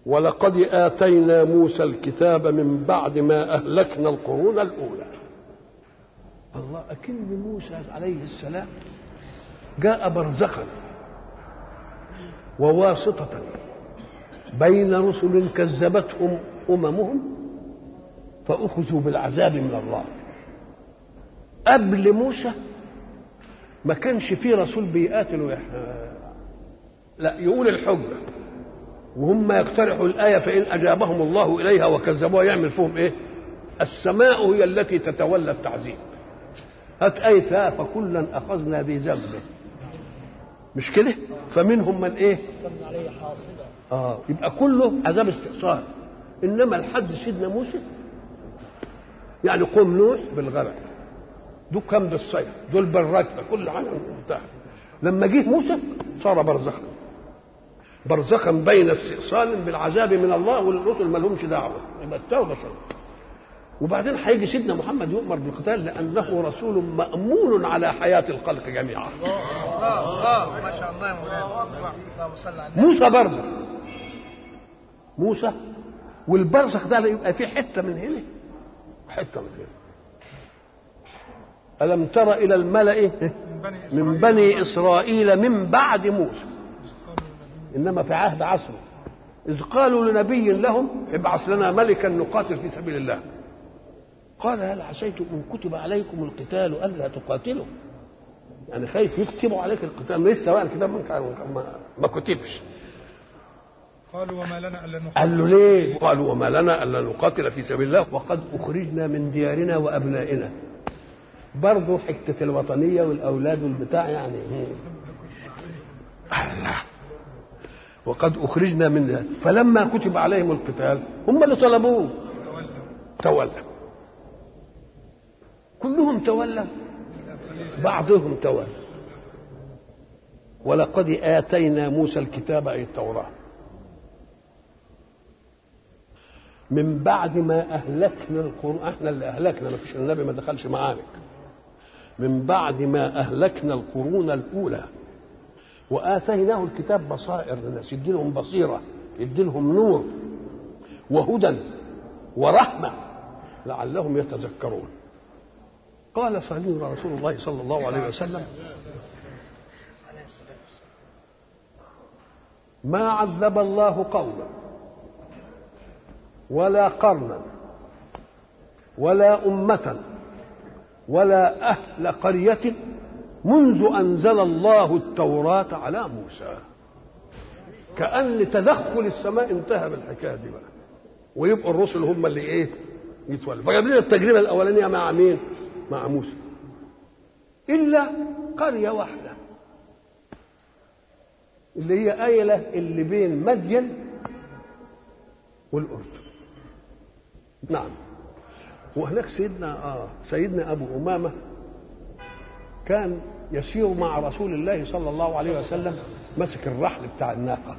ولقد آتينا موسى الكتاب من بعد ما أهلكنا القرون الأولى الله أكن موسى عليه السلام جاء برزخا وواسطة بين رسل كذبتهم أممهم فأخذوا بالعذاب من الله قبل موسى ما كانش في رسول بيقاتل ويح... لا يقول الحجة وهم يقترحوا الآية فإن أجابهم الله إليها وكذبوها يعمل فيهم إيه السماء هي التي تتولى التعذيب هات آية فكلا أخذنا بذنبه مش كده فمنهم من إيه عليه حاصبا آه يبقى كله عذاب استئصال إنما الحد سيدنا موسى يعني قوم نوح بالغرق دول كم بالصيف دول بالركبه كل حاجه بتاع لما جه موسى صار برزخا برزخا بين استئصال بالعذاب من الله والرسل ما لهمش دعوه يبقى التوبه صار وبعدين هيجي سيدنا محمد يؤمر بالقتال لانه رسول مامون على حياه الخلق جميعا الله الله ما شاء الله يا مولانا اللهم صل على النبي موسى برزخ موسى والبرزخ ده يبقى فيه حته من هنا حته من هنا ألم تر إلى الملأ من بني إسرائيل من بعد موسى إنما في عهد عصره إذ قالوا لنبي لهم ابعث لنا ملكا نقاتل في سبيل الله قال هل عسيتم إن كتب عليكم القتال ألا تقاتلوا يعني خايف يكتبوا عليك القتال لسه بقى الكتاب ما, ما كتبش قالوا وما لنا الا نقاتل قال له ليه قالوا وما لنا الا نقاتل في سبيل الله وقد اخرجنا من ديارنا وابنائنا برضه حته الوطنيه والاولاد والبتاع يعني الله وقد اخرجنا منها فلما كتب عليهم القتال هم اللي طلبوه تولى كلهم تولى بعضهم تولى ولقد اتينا موسى الكتاب اي التوراه من بعد ما اهلكنا القرون احنا اللي اهلكنا ما فيش النبي ما دخلش معارك من بعد ما اهلكنا القرون الاولى واتيناه الكتاب بصائر للناس يدي لهم بصيره يدي لهم نور وهدى ورحمه لعلهم يتذكرون قال صلينا رسول الله صلى الله عليه وسلم ما عذب الله قوما ولا قرنا ولا أمة ولا أهل قرية منذ أنزل الله التوراة على موسى كأن تدخل السماء انتهى بالحكاية دي بقى ويبقوا الرسل هم اللي ايه يتولوا فجاب لنا التجربة الأولانية مع مين؟ مع موسى إلا قرية واحدة اللي هي أيلة اللي بين مدين والأردن نعم وهناك سيدنا آه سيدنا أبو أمامة كان يسير مع رسول الله صلى الله عليه وسلم مسك الرحل بتاع الناقة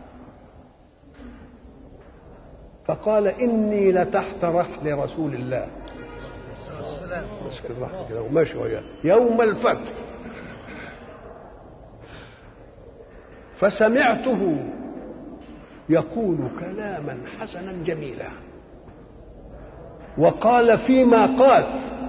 فقال إني لتحت رحل رسول الله مسك الرحل كده وماشي وياه يوم الفتح فسمعته يقول كلاما حسنا جميلا وقال فيما قال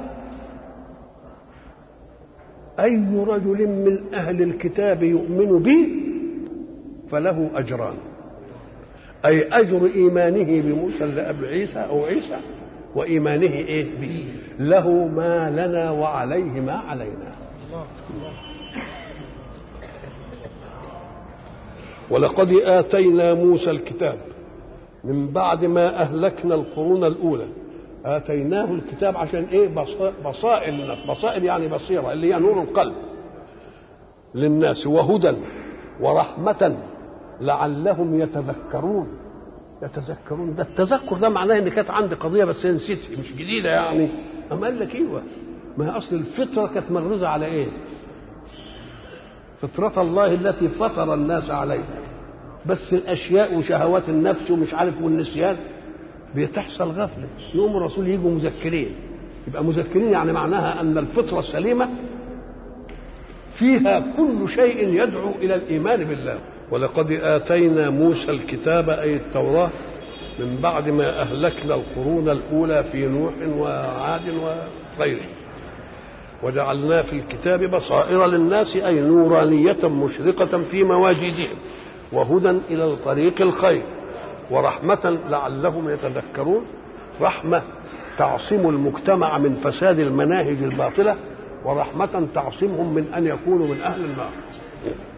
أي رجل من أهل الكتاب يؤمن بي فله أجران أي أجر إيمانه بموسى اللي قبل عيسى أو عيسى وإيمانه إيه به له ما لنا وعليه ما علينا ولقد آتينا موسى الكتاب من بعد ما أهلكنا القرون الأولى آتيناه الكتاب عشان إيه بصائر للناس بصائر يعني بصيرة اللي هي نور القلب للناس وهدى ورحمة لعلهم يتذكرون يتذكرون ده التذكر ده معناه ان كانت عندي قضيه بس نسيتها مش جديده يعني اما قال لك ايوه ما هي اصل الفطره كانت مغروزه على ايه؟ فطرة الله التي فطر الناس عليها بس الاشياء وشهوات النفس ومش عارف والنسيان بتحصل غفله يقوم الرسول يجوا مذكرين يبقى مذكرين يعني معناها ان الفطره السليمه فيها كل شيء يدعو الى الايمان بالله ولقد اتينا موسى الكتاب اي التوراه من بعد ما أهلكنا القرون الأولى في نوح وعاد وغيره وجعلنا في الكتاب بصائر للناس أي نورانية مشرقة في مواجدهم وهدى إلى الطريق الخير ورحمة لعلهم يتذكرون رحمة تعصم المجتمع من فساد المناهج الباطلة ورحمة تعصمهم من أن يكونوا من أهل النار